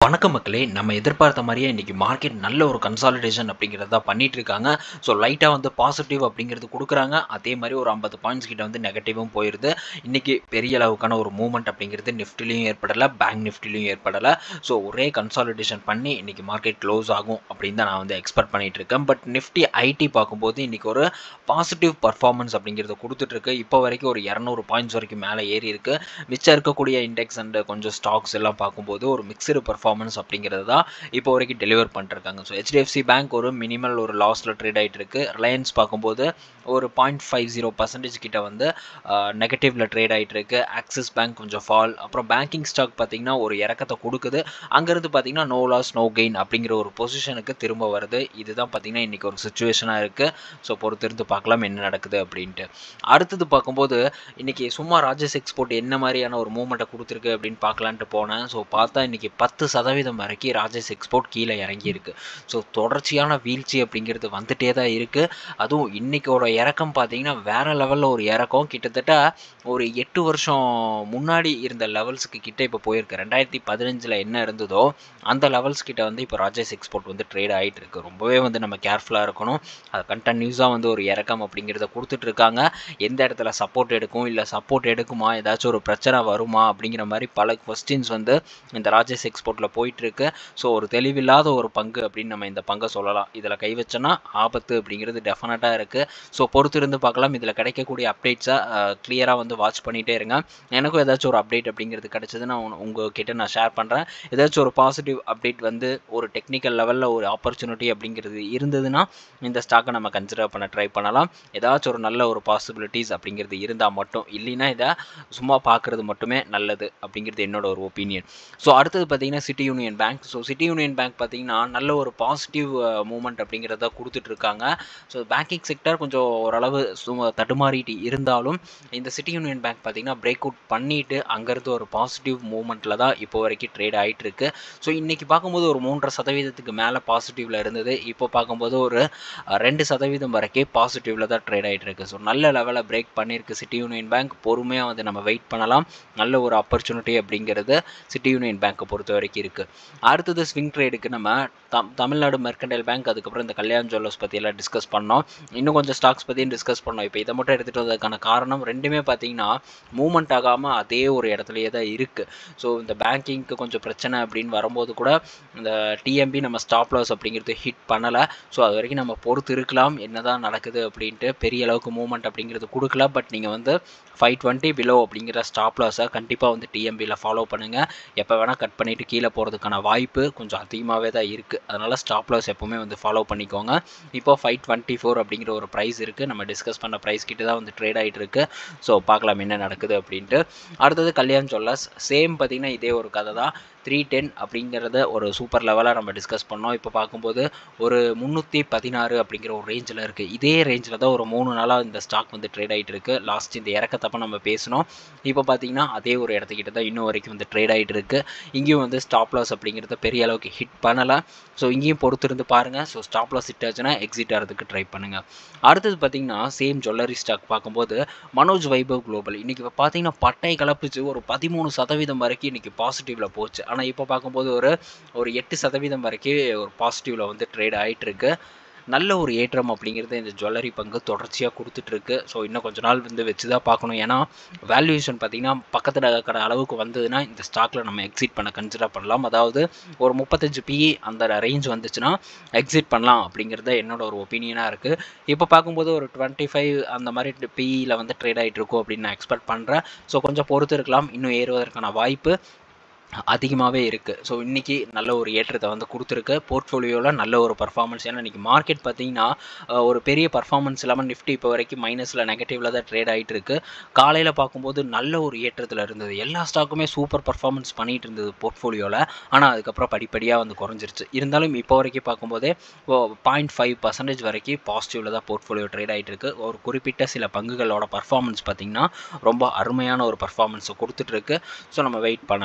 வணக்கம் மக்களே நம்ம எதிர்பார்த்த மாதிரியே இன்றைக்கி மார்க்கெட் நல்ல ஒரு கன்சாலிடேஷன் அப்படிங்கிறது தான் பண்ணிட்டு இருக்காங்க ஸோ லைட்டாக வந்து பாசிட்டிவ் அப்படிங்கிறது கொடுக்குறாங்க அதே மாதிரி ஒரு ஐம்பது பாயிண்ட்ஸ் கிட்ட வந்து நெகட்டிவும் போயிடுது இன்றைக்கி பெரிய அளவுக்கான ஒரு மூவ்மெண்ட் அப்படிங்கிறது நிஃப்டிலையும் ஏற்படலை பேங்க் நிஃப்டிலையும் ஏற்படலை ஸோ ஒரே கன்சாலிடேஷன் பண்ணி இன்றைக்கி மார்க்கெட் க்ளோஸ் ஆகும் அப்படின்னு தான் நான் வந்து எக்ஸ்பெக்ட் பண்ணிட்டு இருக்கேன் பட் நிஃப்டி ஐடி பார்க்கும்போது இன்றைக்கி ஒரு பாசிட்டிவ் பர்ஃபார்மன்ஸ் அப்படிங்கிறத கொடுத்துட்ருக்கு இப்போ வரைக்கும் ஒரு இரநூறு பாயிண்ட்ஸ் வரைக்கும் மேலே ஏறி இருக்கு மிச்சம் இருக்கக்கூடிய இண்டெக்ஸ் அண்ட் கொஞ்சம் ஸ்டாக்ஸ் எல்லாம் பார்க்கும்போது ஒரு மிக்சடு பர்ஃபார்மன்ஸ் அப்படிங்கிறது தான் இப்போ வரைக்கும் டெலிவர் பண்ணிருக்காங்க ஸோ ஹெச்டிஎஃப்சி பேங்க் ஒரு மினிமல் ஒரு லாஸில் ட்ரேட் ஆகிட்டு இருக்கு ரிலையன்ஸ் பார்க்கும்போது ஒரு பாயிண்ட் ஃபைவ் ஜீரோ பர்சன்டேஜ் கிட்ட வந்து நெகட்டிவ்ல ட்ரேட் ஆகிட்டு இருக்கு ஆக்சிஸ் பேங்க் கொஞ்சம் ஃபால் அப்புறம் பேங்கிங் ஸ்டாக் பார்த்தீங்கன்னா ஒரு இறக்கத்தை கொடுக்குது அங்கேருந்து பார்த்தீங்கன்னா நோ லாஸ் நோ கெயின் அப்படிங்கிற ஒரு பொசிஷனுக்கு திரும்ப வருது இதுதான் பார்த்தீங்கன்னா இன்றைக்கி ஒரு சுச்சுவேஷனாக இருக்குது ஸோ பொறுத்திருந்து பார்க்கலாம் என்ன நடக்குது அப்படின்ட்டு அடுத்தது பார்க்கும்போது இன்றைக்கி சும்மா ராஜேஷ் எக்ஸ்போர்ட் என்ன மாதிரியான ஒரு மூமெண்ட்டை கொடுத்துருக்கு அப்படின்னு பார்க்கலான்ட்டு போனேன் ஸோ பார்த்தா இன்றைக்கி பத்து சதவீதம் வரைக்கும் ராஜேஷ் எக்ஸ்போர்ட் கீழே இறங்கியிருக்கு ஸோ தொடர்ச்சியான வீழ்ச்சி அப்படிங்கிறது வந்துட்டே தான் இருக்குது அதுவும் இன்றைக்கோட இறக்கம் பார்த்தீங்கன்னா வேறு லெவலில் ஒரு இறக்கம் கிட்டத்தட்ட ஒரு எட்டு வருஷம் முன்னாடி இருந்த லெவல்ஸுக்கு கிட்ட இப்போ போயிருக்கு ரெண்டாயிரத்தி பதினஞ்சில் என்ன இருந்ததோ அந்த லெவல்ஸ் கிட்ட வந்து இப்போ ராஜேஷ் எக்ஸ்போர்ட் வந்து ட்ரேட் ஆகிட்டு இருக்கு ரொம்பவே வந்து நம்ம கேர்ஃபுல்லாக இருக்கணும் அது கண்டினியூஸாக வந்து ஒரு இறக்கம் அப்படிங்கிறத கொடுத்துட்டு இருக்காங்க எந்த இடத்துல சப்போர்ட் எடுக்கும் இல்லை சப்போர்ட் எடுக்குமா ஏதாச்சும் ஒரு பிரச்சனை வருமா அப்படிங்கிற மாதிரி பல கொஸ்டின்ஸ் வந்து இந்த ராஜேஷ் எக்ஸ்போர்ட்டில் போயிட்டுருக்கு ஸோ ஒரு தெளிவில்லாத ஒரு பங்கு அப்படின்னு நம்ம இந்த பங்கை சொல்லலாம் இதில் கை வச்சோன்னா ஆபத்து அப்படிங்கிறது டெஃபினட்டாக இருக்குது ஸோ பொறுத்து இருந்து பார்க்கலாம் இதில் கிடைக்கக்கூடிய அப்டேட்ஸை கிளியராக வந்து வாட்ச் பண்ணிகிட்டே இருங்க எனக்கும் ஏதாச்சும் ஒரு அப்டேட் அப்படிங்கிறது கிடச்சது நான் உங்ககிட்ட நான் ஷேர் பண்ணுறேன் ஏதாச்சும் ஒரு பாசிட்டிவ் அப்டேட் வந்து ஒரு டெக்னிக்கல் லெவலில் ஒரு ஆப்பர்ச்சுனிட்டி அப்படிங்கிறது இருந்ததுன்னா இந்த ஸ்டாக்கை நம்ம கன்சிடர் பண்ண ட்ரை பண்ணலாம் ஏதாச்சும் ஒரு நல்ல ஒரு பாசிபிலிட்டிஸ் அப்படிங்கிறது இருந்தால் மட்டும் இல்லைன்னா இதை சும்மா பார்க்குறது மட்டுமே நல்லது அப்படிங்கிறது என்னோட ஒரு ஒப்பீனியன் ஸோ அடுத்தது பார்த்தீங்கன்னா City Union Bank so City Union Bank பார்த்தீங்கன்னா நல்ல ஒரு பாசிட்டிவ் மூமெண்ட் அப்படிங்கிறத கொடுத்துட்ருக்காங்க ஸோ பேங்கிங் செக்டர் கொஞ்சம் ஓரளவு சும தடுமாறிட்டு இருந்தாலும் இந்த சிட்டி யூனியன் பேங்க் பார்த்தீங்கன்னா பிரேக் அவுட் பண்ணிவிட்டு அங்கேருந்து ஒரு பாசிட்டிவ் மூமெண்ட்டில் தான் இப்போ வரைக்கும் ட்ரேட் ஆகிட்டு இருக்கு ஸோ இன்றைக்கி பார்க்கும்போது ஒரு மூன்றரை சதவீதத்துக்கு மேலே பாசிட்டிவில் இருந்தது இப்போ பார்க்கும்போது ஒரு ரெண்டு சதவீதம் வரைக்கும் பாசிட்டிவில் தான் ட்ரேட் ஆகிட்டு இருக்கு ஸோ நல்ல லெவலில் பிரேக் பண்ணியிருக்கு சிட்டி யூனியன் பேங்க் பொறுமையாக வந்து நம்ம வெயிட் பண்ணலாம் நல்ல ஒரு ஆப்பர்ச்சுனிட்டி அப்படிங்கிறது சிட்டி யூனியன் பேங்க்கை பொறுத்த வரைக்கும் இருக்குது அடுத்தது ஸ்விங் ட்ரேடுக்கு நம்ம தம் தமிழ்நாடு மெர்கண்டைல் பேங்க் அதுக்கப்புறம் இந்த கல்யாண் ஜுவல்லர்ஸ் பற்றி எல்லாம் டிஸ்கஸ் பண்ணோம் இன்னும் கொஞ்சம் ஸ்டாக்ஸ் பற்றியும் டிஸ்கஸ் பண்ணோம் இப்போ இதை மட்டும் எடுத்துகிட்டு வந்ததுக்கான காரணம் ரெண்டுமே பார்த்தீங்கன்னா மூவ்மெண்ட் ஆகாமல் அதே ஒரு இடத்துலையே தான் இருக்குது ஸோ இந்த பேங்கிங்க்கு கொஞ்சம் பிரச்சனை அப்படின்னு வரும்போது கூட இந்த டிஎம்பி நம்ம ஸ்டாப் லாஸ் அப்படிங்கிறது ஹிட் பண்ணலை ஸோ அது வரைக்கும் நம்ம பொறுத்து இருக்கலாம் என்ன தான் நடக்குது அப்படின்ட்டு பெரிய அளவுக்கு மூவ்மெண்ட் அப்படிங்கிறது கொடுக்கல பட் நீங்கள் வந்து ஃபைவ் டுவெண்ட்டி பிலோ அப்படிங்கிற ஸ்டாப் லாஸை கண்டிப்பாக வந்து டிஎம்பியில் ஃபாலோ பண்ணுங்கள் எப்போ வேணால் கட் பண்ணிவிட்டு கீழே போகிறதுக்கான வாய்ப்பு கொஞ்சம் அதிகமாகவே தான் இருக்குது அதனால் ஸ்டாப் லாஸ் எப்போவுமே வந்து ஃபாலோ பண்ணிக்கோங்க இப்போ ஃபைவ் டுவெண்ட்டி ஃபோர் அப்படிங்கிற ஒரு ப்ரைஸ் இருக்குது நம்ம டிஸ்கஸ் பண்ண ப்ரைஸ் கிட்ட தான் வந்து ட்ரேட் ஆகிட்டு இருக்கு ஸோ பார்க்கலாம் என்ன நடக்குது அப்படின்ட்டு அடுத்தது கல்யாண் சொல்லஸ் சேம் பார்த்திங்கன்னா இதே ஒரு கதை தான் த்ரீ டென் அப்படிங்கிறத ஒரு சூப்பர் லெவலாக நம்ம டிஸ்கஸ் பண்ணோம் இப்போ பார்க்கும்போது ஒரு முந்நூற்றி பதினாறு அப்படிங்கிற ஒரு ரேஞ்சில் இருக்குது இதே ரேஞ்சில் தான் ஒரு மூணு நாளாக இந்த ஸ்டாக் வந்து ட்ரேட் ஆகிட்டு இருக்குது லாஸ்ட் இந்த இறக்கத்தப்போ நம்ம பேசினோம் இப்போ பார்த்தீங்கன்னா அதே ஒரு இடத்துக்கிட்ட தான் இன்னும் வரைக்கும் வந்து ட்ரேட் ஆகிட்டு இருக்குது இங்கேயும் வந்து ஸ்டாப் லாஸ் அப்படிங்கிறத பெரிய அளவுக்கு ஹிட் பண்ணலை ஸோ இங்கேயும் பொறுத்திருந்து பாருங்கள் ஸோ ஸ்டாப் லாஸ் ஹிட் ஆச்சுன்னா எக்ஸிட் ஆகிறதுக்கு ட்ரை பண்ணுங்கள் அடுத்தது பார்த்தீங்கன்னா சேம் ஜுவல்லரி ஸ்டாக் பார்க்கும்போது மனோஜ் வைபவ் குளோபல் இன்றைக்கி பார்த்தீங்கன்னா பட்டை கலப்பிச்சு ஒரு பதிமூணு சதவீதம் வரைக்கும் இன்றைக்கி பாசிட்டிவில் போச்சு ஆனால் இப்போ பார்க்கும்போது ஒரு ஒரு எட்டு சதவீதம் வரைக்கும் ஒரு பாசிட்டிவில் வந்து ட்ரேட் ஆகிட்டு இருக்கு நல்ல ஒரு ஏற்றம் அப்படிங்கிறது இந்த ஜுவல்லரி பங்கு தொடர்ச்சியாக கொடுத்துட்ருக்கு ஸோ இன்னும் கொஞ்ச நாள் வந்து வச்சு தான் பார்க்கணும் ஏன்னா வேல்யூவேஷன் பார்த்திங்கன்னா பக்கத்தில் இருக்கிற அளவுக்கு வந்ததுன்னா இந்த ஸ்டாக்கில் நம்ம எக்ஸிட் பண்ண கன்சிடர் பண்ணலாம் அதாவது ஒரு முப்பத்தஞ்சு பிஇ அந்த ரேஞ்ச் வந்துச்சுன்னா எக்ஸிட் பண்ணலாம் அப்படிங்கிறது என்னோட ஒரு ஒப்பீனியனாக இருக்குது இப்போ பார்க்கும்போது ஒரு டுவெண்ட்டி ஃபைவ் அந்த மாதிரி பிஇயில் வந்து ட்ரேட் ஆகிட்டு இருக்கும் அப்படின்னு நான் எக்ஸ்பெக்ட் பண்ணுறேன் ஸோ கொஞ்சம் பொறுத்து இருக்கலாம் இன்னும் ஏறுவதற்கான வாய்ப்பு அதிகமாகவே இருக்குது ஸோ இன்றைக்கி நல்ல ஒரு ஏற்றத்தை வந்து கொடுத்துருக்கு போர்ட்ஃபோலியோவில் நல்ல ஒரு பர்ஃபார்மன்ஸ் ஏன்னா இன்றைக்கி மார்க்கெட் பார்த்திங்கன்னா ஒரு பெரிய பர்ஃபார்மன்ஸ் இல்லாமல் நிஃப்டி இப்போ வரைக்கும் மைனஸில் நெகட்டிவில் தான் ட்ரேட் ஆகிட்டு இருக்குது காலையில் பார்க்கும்போது நல்ல ஒரு ஏற்றத்தில் இருந்தது எல்லா ஸ்டாக்குமே சூப்பர் பர்ஃபார்மன்ஸ் பண்ணிகிட்டு இருந்தது போர்ட்ஃபோலியோவில் ஆனால் அதுக்கப்புறம் படிப்படியாக வந்து குறைஞ்சிருச்சு இருந்தாலும் இப்போ வரைக்கும் பார்க்கும்போதே பாயிண்ட் ஃபைவ் பர்சன்டேஜ் வரைக்கும் பாசிட்டிவில் தான் போர்ட்ஃபோலியோ ட்ரேட் ஆகிட்டு இருக்குது ஒரு குறிப்பிட்ட சில பங்குகளோட பர்ஃபார்மன்ஸ் பார்த்திங்கன்னா ரொம்ப அருமையான ஒரு பர்ஃபார்மன்ஸை கொடுத்துட்ருக்கு ஸோ நம்ம வெயிட் பண்ணலாம்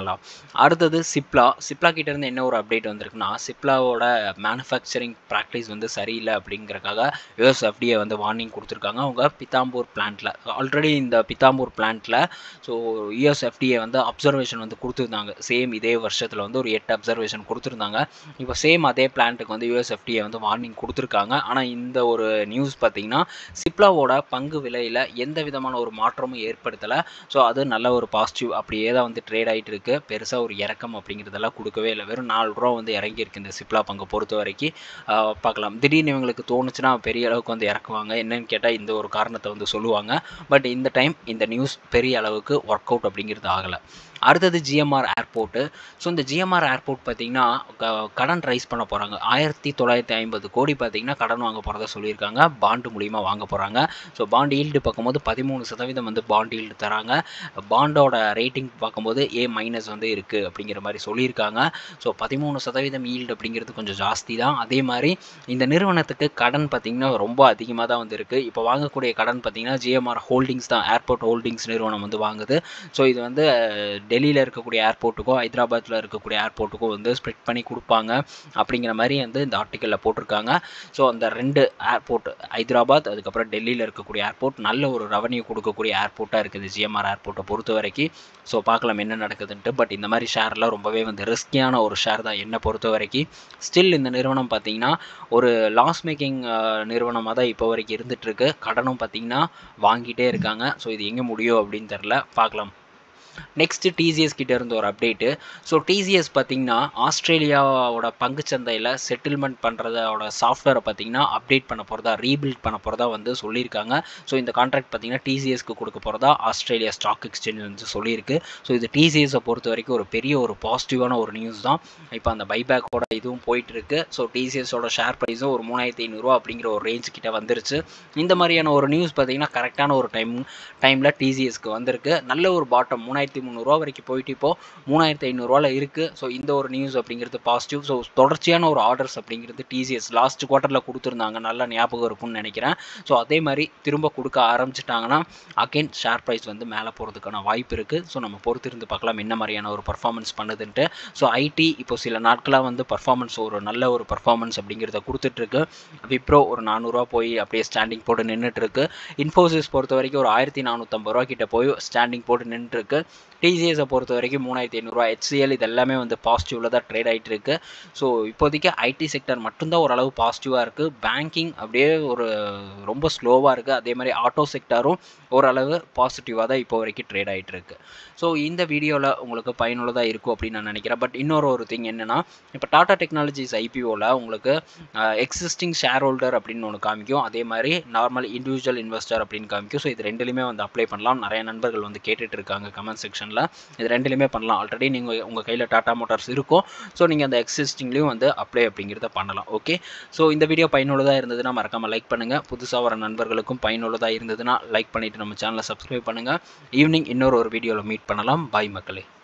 அடுத்தது சிப்லா சிப்லா கிட்டேருந்து என்ன ஒரு அப்டேட் வந்திருக்குன்னா சிப்லாவோட மேனுஃபேக்சரிங் ப்ராக்டிஸ் வந்து சரியில்லை அப்படிங்கிறக்காக யூஎஸ் எஃப்டிஏ வந்து வார்னிங் கொடுத்துருக்காங்க அவங்க பித்தாம்பூர் பிளான்ட்டில் ஆல்ரெடி இந்த பித்தாம்பூர் பிளான்ட்டில் ஸோ யூஎஸ் எஃப்டிஏ வந்து அப்சர்வேஷன் வந்து கொடுத்துருந்தாங்க சேம் இதே வருஷத்தில் வந்து ஒரு எட்டு அப்சர்வேஷன் கொடுத்துருந்தாங்க இப்போ சேம் அதே பிளான்ட்டுக்கு வந்து யூஎஸ் எஃப்டிஏ வந்து வார்னிங் கொடுத்துருக்காங்க ஆனால் இந்த ஒரு நியூஸ் பார்த்தீங்கன்னா சிப்லாவோட பங்கு விலையில் எந்த விதமான ஒரு மாற்றமும் ஏற்படுத்தலை ஸோ அது நல்ல ஒரு பாசிட்டிவ் அப்படியே தான் வந்து ட்ரேட் ஆகிட்டு இருக்கு பெருசாக ஒரு இறக்கம் அப்படிங்கிறதெல்லாம் கொடுக்கவே இல்லை வெறும் நாலு ரூபா வந்து இறங்கியிருக்கு இந்த சிப்லா பங்கை பொறுத்த வரைக்கும் ஆஹ் பார்க்கலாம் திடீர்னு இவங்களுக்கு தோணுச்சுன்னா பெரிய அளவுக்கு வந்து இறக்குவாங்க என்னன்னு கேட்டால் இந்த ஒரு காரணத்தை வந்து சொல்லுவாங்க பட் இந்த டைம் இந்த நியூஸ் பெரிய அளவுக்கு ஒர்க் அவுட் அப்படிங்கிறது ஆகலை அடுத்தது ஜிஎம்ஆர் ஏர்போர்ட்டு ஸோ இந்த ஜிஎம்ஆர் ஏர்போர்ட் பார்த்தீங்கன்னா க- கடன் ரைஸ் பண்ண போகிறாங்க ஆயிரத்தி தொள்ளாயிரத்தி ஐம்பது கோடி பார்த்தீங்கன்னா கடன் வாங்க போகிறதா சொல்லியிருக்காங்க பாண்டு மூலியமாக வாங்க போகிறாங்க ஸோ பாண்ட் ஈல்டு பார்க்கும்போது பதிமூணு சதவீதம் வந்து பாண்ட் ஈல்டு தராங்க பாண்டோட ரேட்டிங் பார்க்கும்போது ஏ மைனஸ் வந்து இருக்குது அப்படிங்கிற மாதிரி சொல்லியிருக்காங்க ஸோ பதிமூணு சதவீதம் ஈல்டு அப்படிங்கிறது கொஞ்சம் ஜாஸ்தி தான் அதே மாதிரி இந்த நிறுவனத்துக்கு கடன் பார்த்திங்கன்னா ரொம்ப அதிகமாக தான் வந்து இருக்குது இப்போ வாங்கக்கூடிய கடன் பார்த்திங்கன்னா ஜிஎம்ஆர் ஹோல்டிங்ஸ் தான் ஏர்போர்ட் ஹோல்டிங்ஸ் நிறுவனம் வந்து வாங்குது ஸோ இது வந்து டெல்லியில் இருக்கக்கூடிய ஏர்போர்ட்டுக்கோ ஹைதராபாத்தில் இருக்கக்கூடிய ஏர்போர்ட்டுக்கோ வந்து ஸ்ப்ளிட் பண்ணி கொடுப்பாங்க அப்படிங்கிற மாதிரி வந்து இந்த ஆர்டிக்கலில் போட்டிருக்காங்க ஸோ அந்த ரெண்டு ஏர்போர்ட் ஹைதராபாத் அதுக்கப்புறம் டெல்லியில் இருக்கக்கூடிய ஏர்போர்ட் நல்ல ஒரு ரெவன்யூ கொடுக்கக்கூடிய ஏர்போர்ட்டாக இருக்குது ஜிஎம்ஆர் ஏர்போர்ட்டை பொறுத்த வரைக்கும் ஸோ பார்க்கலாம் என்ன நடக்குதுன்ட்டு பட் இந்த மாதிரி ஷேர்லாம் ரொம்பவே வந்து ரிஸ்கியான ஒரு ஷேர் தான் என்னை பொறுத்த வரைக்கும் ஸ்டில் இந்த நிறுவனம் பார்த்தீங்கன்னா ஒரு லாஸ் மேக்கிங் நிறுவனமாக தான் இப்போ வரைக்கும் இருந்துகிட்ருக்கு கடனும் பார்த்தீங்கன்னா வாங்கிட்டே இருக்காங்க ஸோ இது எங்கே முடியும் அப்படின்னு தெரில பார்க்கலாம் நெக்ஸ்ட்டு டிசிஎஸ் கிட்ட இருந்து ஒரு அப்டேட்டு ஸோ டிசிஎஸ் பார்த்தீங்கன்னா ஆஸ்திரேலியாவோட பங்குச்சந்தையில் செட்டில்மெண்ட் பண்ணுறதோட சாஃப்ட்வேரை பார்த்தீங்கன்னா அப்டேட் பண்ண போகிறதா ரீபில்ட் பண்ண போகிறதா வந்து சொல்லியிருக்காங்க ஸோ இந்த கான்ட்ராக்ட் பார்த்தீங்கன்னா டிசிஎஸ்க்கு கொடுக்க போகிறதா ஆஸ்திரேலியா ஸ்டாக் எக்ஸ்சேஞ்ச் வந்து சொல்லியிருக்கு ஸோ இது டிசிஎஸை பொறுத்த வரைக்கும் ஒரு பெரிய ஒரு பாசிட்டிவான ஒரு நியூஸ் தான் இப்போ அந்த பைபேக்கோட இதுவும் போயிட்டு இருக்கு ஸோ டிசிஎஸோட ஷேர் ப்ரைஸும் ஒரு மூணாயிரத்தி ஐநூறுரூவா அப்படிங்கிற ஒரு ரேஞ்ச் கிட்ட வந்துருச்சு இந்த மாதிரியான ஒரு நியூஸ் பார்த்தீங்கன்னா கரெக்டான ஒரு டைம் டைமில் டிசிஎஸ்க்கு வந்திருக்கு நல்ல ஒரு பாட்டம் மூணாயிரத்தி முந்நூறுரூவா வரைக்கும் போயிட்டு இப்போ மூணாயிரத்தி ஐநூறுரூவாவில் இருக்குது ஸோ இந்த ஒரு நியூஸ் அப்படிங்கிறது பாசிட்டிவ் ஸோ தொடர்ச்சியான ஒரு ஆர்டர்ஸ் அப்படிங்கிறது டிசிஎஸ் லாஸ்ட் குவார்ட்டரில் கொடுத்துருந்தாங்க நல்லா ஞாபகம் இருக்கும்னு நினைக்கிறேன் ஸோ அதே மாதிரி திரும்ப கொடுக்க ஆரம்பிச்சிட்டாங்கன்னா அகைன் ஷேர் ப்ரைஸ் வந்து மேலே போகிறதுக்கான வாய்ப்பு இருக்குது ஸோ நம்ம பொறுத்திருந்து பார்க்கலாம் என்ன மாதிரியான ஒரு பர்ஃபார்மன்ஸ் பண்ணுதுன்ட்டு ஸோ ஐடி இப்போ சில நாட்களாக வந்து பர்ஃபார்மன்ஸ் ஒரு நல்ல ஒரு பர்ஃபார்மன்ஸ் அப்படிங்கிறத கொடுத்துட்ருக்கு விப்ரோ ஒரு நானூறுரூவா போய் அப்படியே ஸ்டாண்டிங் போட்டு நின்றுட்டு இருக்கு இன்ஃபோசிஸ் பொறுத்த வரைக்கும் ஒரு ஆயிரத்தி நானூற்றம்பது ரூபா கிட்ட போய் ஸ்டாண்டிங் போட்டு நின்றுருக்கு டிசிஎஸை பொறுத்த வரைக்கும் மூணாயிரத்தி ஐநூறுரூவா ஹெச்சிஎல் இது எல்லாமே வந்து பாசிட்டிவில் தான் ட்ரேட் ஆகிட்டு இருக்கு ஸோ இப்போதைக்கு ஐடி செக்டர் மட்டும்தான் ஓரளவு பாசிட்டிவாக இருக்குது பேங்கிங் அப்படியே ஒரு ரொம்ப ஸ்லோவாக இருக்குது அதே மாதிரி ஆட்டோ செக்டரும் ஓரளவு பாசிட்டிவாக தான் இப்போ வரைக்கும் ட்ரேட் ஆகிட்டு இருக்கு ஸோ இந்த வீடியோவில் உங்களுக்கு பயனுள்ளதாக இருக்கும் அப்படின்னு நான் நினைக்கிறேன் பட் இன்னொரு ஒரு திங் என்னென்னா இப்போ டாடா டெக்னாலஜிஸ் ஐபிஓவில் உங்களுக்கு எக்ஸிஸ்டிங் ஷேர் ஹோல்டர் அப்படின்னு ஒன்று காமிக்கும் அதே மாதிரி நார்மல் இண்டிவிஜுவல் இன்வெஸ்டர் அப்படின்னு காமிக்கும் ஸோ இது ரெண்டுலையுமே வந்து அப்ளை பண்ணலாம் நிறைய நண்பர்கள் வந்து கேட்டுட்டு இருக்காங்க கமெண்ட் செக்ஷனில் இது ரெண்டுலையுமே பண்ணலாம் ஆல்ரெடி நீங்கள் உங்கள் கையில் டாடா மோட்டார்ஸ் இருக்கும் ஸோ நீங்கள் அந்த எக்ஸிஸ்டிங்லேயும் வந்து அப்ளை அப்படிங்கிறத பண்ணலாம் ஓகே ஸோ இந்த வீடியோ பயனுள்ளதாக இருந்ததுன்னா மறக்காமல் லைக் பண்ணுங்கள் புதுசாக வர நண்பர்களுக்கும் பயனுள்ளதாக இருந்ததுன்னா லைக் பண்ணிவிட்டு நம்ம சேனலை சப்ஸ்கிரைப் பண்ணுங்கள் ஈவினிங் இன்னொரு ஒரு வீடியோவில் மீட் பண்ணலாம் பாய் மக்களே